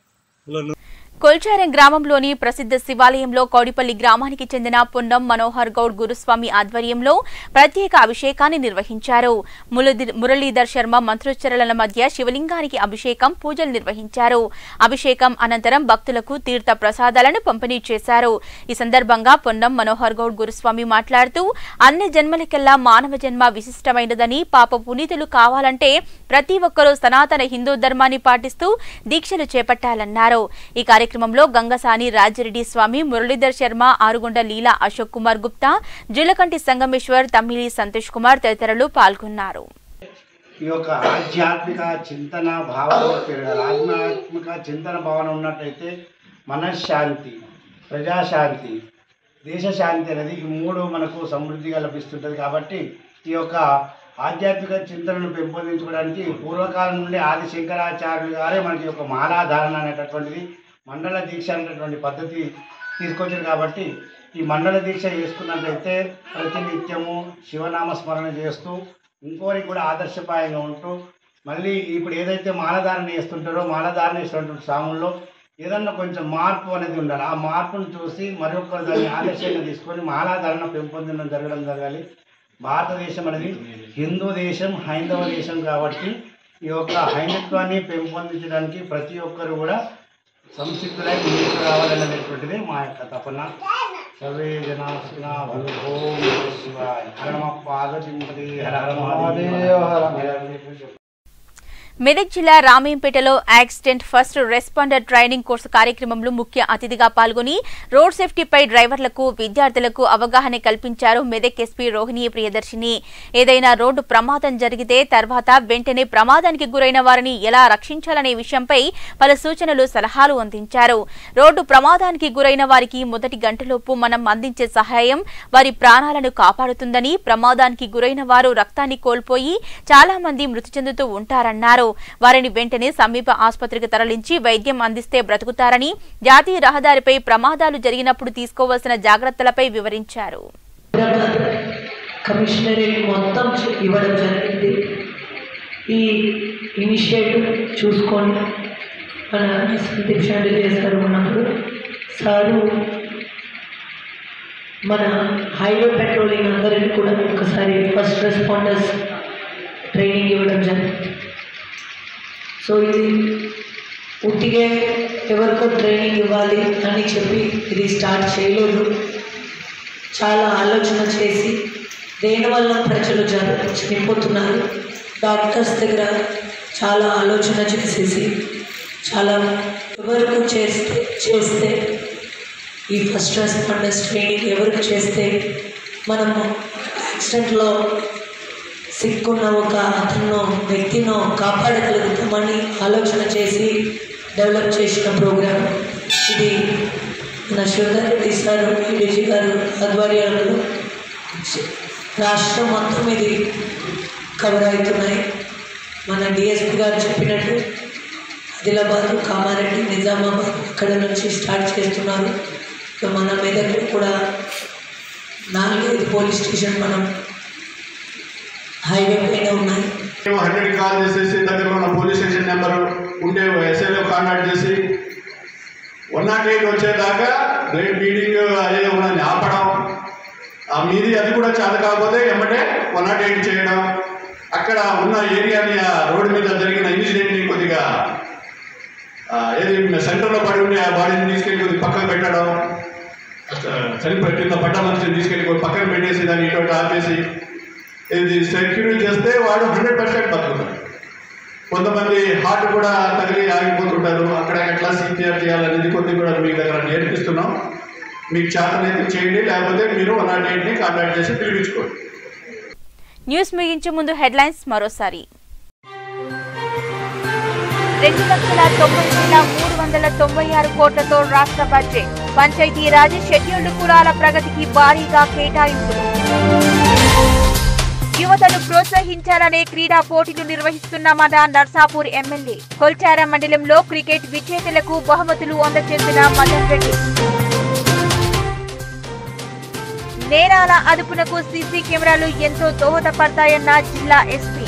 కొల్చారం గ్రామంలోని ప్రసిద్ధ శివాలయంలో కౌడిపల్లి గ్రామానికి చెందిన పున్నం మనోహర్ గౌడ్ గురుస్వామి ఆధ్వర్యంలో ప్రత్యేక అభిషేకాన్ని నిర్వహించారు మురళీ- మురళీధర్ శర్మ మంత్రోచ్చరణల మధ్య శివలింగానికి అభిషేకం పూజలు నిర్వహించారు అభిషేకం అనంతరం భక్తులకు తీర్థ ప్రసాదాలను పంపిణీ చేశారు ఈ సందర్భంగా పొన్నం మనోహర్ గౌడ్ గురుస్వామి మాట్లాడుతూ అన్ని జన్మలకెల్లా మానవ జన్మ విశిష్టమైనదని పాప పునీతులు కావాలంటే ప్రతి ఒక్కరూ సనాతన హిందూ ధర్మాన్ని పాటిస్తూ దీక్షలు చేపట్టాలన్నారు ఈ కార్యక్రమంలో గంగసాని రాజిరెడ్డి స్వామి మురళీధర్ శర్మ ఆరుగొండ లీలా అశోక్ కుమార్ గుప్తా జిల్లకంటి సంగమేశ్వర్ తమ్మిలి సంతోష్ కుమార్ తదితరులు పాల్గొన్నారు ఈ యొక్క ఆధ్యాత్మిక చింతన భావన పెరగాలి ఆధ్యాత్మిక చింతన భావన ఉన్నట్టయితే మనశ్శాంతి ప్రజాశాంతి దేశశాంతి అనేది ఈ మూడు మనకు సమృద్ధిగా లభిస్తుంటుంది కాబట్టి ఈ యొక్క ఆధ్యాత్మిక చింతనను పెంపొందించుకోవడానికి పూర్వకాలం నుండి ఆది శంకరాచార్యులు గారే మనకి ఒక మాలాధారణ అనేటటువంటిది మండల దీక్ష అనేటటువంటి పద్ధతి తీసుకొచ్చారు కాబట్టి ఈ మండల దీక్ష చేసుకున్నట్లయితే ప్రతినిత్యము శివనామ స్మరణ చేస్తూ ఇంకోరికి కూడా ఆదర్శపాయంగా ఉంటూ మళ్ళీ ఇప్పుడు ఏదైతే మాలధారణ చేస్తుంటారో మాలధారణ చేస్తున్నటువంటి స్వాముల్లో ఏదన్నా కొంచెం మార్పు అనేది ఉండాలి ఆ మార్పును చూసి మరొకరు దాన్ని ఆదర్శంగా తీసుకొని మాలాధారణ పెంపొందడం జరగడం జరగాలి భారతదేశం అనేది హిందూ దేశం హైందవ దేశం కాబట్టి ఈ యొక్క హైందత్వాన్ని పెంపొందించడానికి ప్రతి ఒక్కరు కూడా సంసిద్ధులై ముందుకు రావాలనేటువంటిది మా యొక్క తపన సర్వే జనా సుఖినా భవంతు. ఓం నమః శివాయ హర నమ పార్వతీ హర హర మహాదేవ మెదక్ జిల్లా రామేంపేటలో accident first responder training course కార్యక్రమంలో ముఖ్య అతిథిగా పాల్గొని రోడ్ సేఫ్టీపై డ్రైవర్లకు విద్యార్థులకు అవగాహన కల్పించారు మెదక్ ఎస్పీ రోహిణి ప్రియదర్శిని ఏదైనా రోడ్డు ప్రమాదం జరిగితే తర్వాత వెంటనే ప్రమాదానికి గురైన వారిని ఎలా రక్షించాలనే విషయంపై పలు సూచనలు సలహాలు అందించారు రోడ్డు ప్రమాదానికి గురైన వారికి మొదటి గంటలోపు మనం అందించే సహాయం వారి ప్రాణాలను కాపాడుతుందని ప్రమాదానికి గురైన వారు రక్తాన్ని కోల్పోయి చాలా మంది మృతి చెందుతూ ఉంటారన్నారు వారిని వెంటనే సమీప ఆసుపత్రికి తరలించి వైద్యం అందిస్తే బ్రతుకుతారని జాతీయ రహదారిపై ప్రమాదాలు జరిగినప్పుడు తీసుకోవాల్సిన జాగ్రత్తలపై వివరించారు కమిషనరేట్ మొత్తం చూ- ఇవ్వడం జరిగింది ఈ ఇనిషియేటివ్ చూసుకొని మన సందీప్ షాండిలేస్ గారు ఉన్నప్పుడు సారు మన హైవే పెట్రోలింగ్ అందరికీ కూడా ఒకసారి ఫస్ట్ రెస్పాండర్స్ ట్రైనింగ్ ఇవ్వడం జరిగింది సో ఇది ఉట్టిగే ఎవరికో ట్రైనింగ్ ఇవ్వాలి అని చెప్పి ఇది స్టార్ట్ చేయలేదు చాలా ఆలోచన చేసి దేనివల్ల ప్రజలు జర చనిపోతున్నారు డాక్టర్స్ దగ్గర చాలా ఆలోచన చేసేసి చాలా ఎవరికి చేస్తే చేస్తే ఈ ఫస్ట్ రెస్పాండర్స్ ట్రైనింగ్ ఎవరికి చేస్తే మనము యాక్సిడెంట్లో సిక్కున్న ఒక అతను వ్యక్తినో కాపాడగలుగుతామని ఆలోచన చేసి డెవలప్ చేసిన ప్రోగ్రామ్ ఇది మన శివధర్ రెడ్డి సార్ ఈడీజీ గారు ఆధ్వర్యంలో రాష్ట్రం మొత్తం ఇది కవర్ అవుతున్నాయి మన డిఎస్పి గారు చెప్పినట్టు ఆదిలాబాద్ కామారెడ్డి నిజామాబాద్ ఇక్కడ నుంచి స్టార్ట్ చేస్తున్నారు ఇక మన మెదక్లో కూడా నాలుగైదు పోలీస్ స్టేషన్ మనం హైవే పైన ఉన్నాయి హండ్రెడ్ కాల్ చేసేసి దగ్గర ఉన్న పోలీస్ స్టేషన్ నెంబర్ ఉంటే ఎస్ఐలో కాంటాక్ట్ చేసి వన్ నాట్ ఎయిట్ వచ్చేదాకా రేట్ మీటింగ్ అదే ఉన్నది ఆపడం ఆ మీది అది కూడా చేత కాకపోతే ఎమ్మటే వన్ నాట్ ఎయిట్ చేయడం అక్కడ ఉన్న ఏరియాని ఆ రోడ్డు మీద జరిగిన ఇన్సిడెంట్ని కొద్దిగా ఆ, ఏది సెంటర్లో పడి ఉండే ఆ బాడీని తీసుకెళ్ళి కొద్దిగా పక్కకు పెట్టడం ఆ, చనిపోయి కింద పడ్డ మనిషిని తీసుకెళ్ళి కొద్ది పక్కన పెట్టేసి దాన్ని ఇటువంటి ఆపేసి ఇది సెక్యూరిటీ చేస్తే వాడు హండ్రెడ్ పర్సెంట్ బతుకుతాడు కొంతమంది హార్ట్ కూడా తగిలి ఆగిపోతుంటారు అక్కడ ఎట్లా సిపిఆర్ చేయాలనేది కొద్ది కూడా మీ దగ్గర నేర్పిస్తున్నాం మీకు చేతనైతే చేయండి లేకపోతే మీరు వన్ నాట్ ఎయిట్ని కాంటాక్ట్ చేసి పిలిపించుకోండి న్యూస్ ముగించే ముందు హెడ్లైన్స్ మరోసారి రెండు లక్షల తొంభై వేల మూడు వందల తొంభై ఆరు కోట్లతో రాష్ట్ర బడ్జెట్ పంచాయతీరాజ్ షెడ్యూల్డ్ కులాల ప్రగతికి భారీగా కేటాయింపులు యువతను ప్రోత్సహించాలనే క్రీడా పోటీలు నిర్వహిస్తున్నామన్న నర్సాపూర్ ఎమ్మెల్యే కొల్చారం మండలంలో క్రికెట్ విజేతలకు బహుమతులు అందజేసిన మదన్ రెడ్డి నేరాల అదుపునకు సీసీ కెమెరాలు ఎంతో దోహదపడతాయన్న జిల్లా ఎస్పీ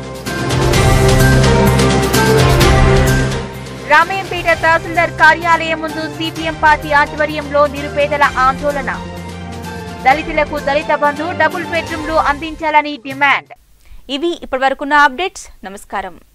రామయ్యంపేట తహసీల్దార్ కార్యాలయం ముందు సిపిఎం పార్టీ ఆధ్వర్యంలో నిరుపేదల ఆందోళన దళితులకు దళిత బంధు డబుల్ బెడ్రూమ్లు అందించాలని డిమాండ్ ఇవి ఇప్పటివరకున్న అప్డేట్స్ నమస్కారం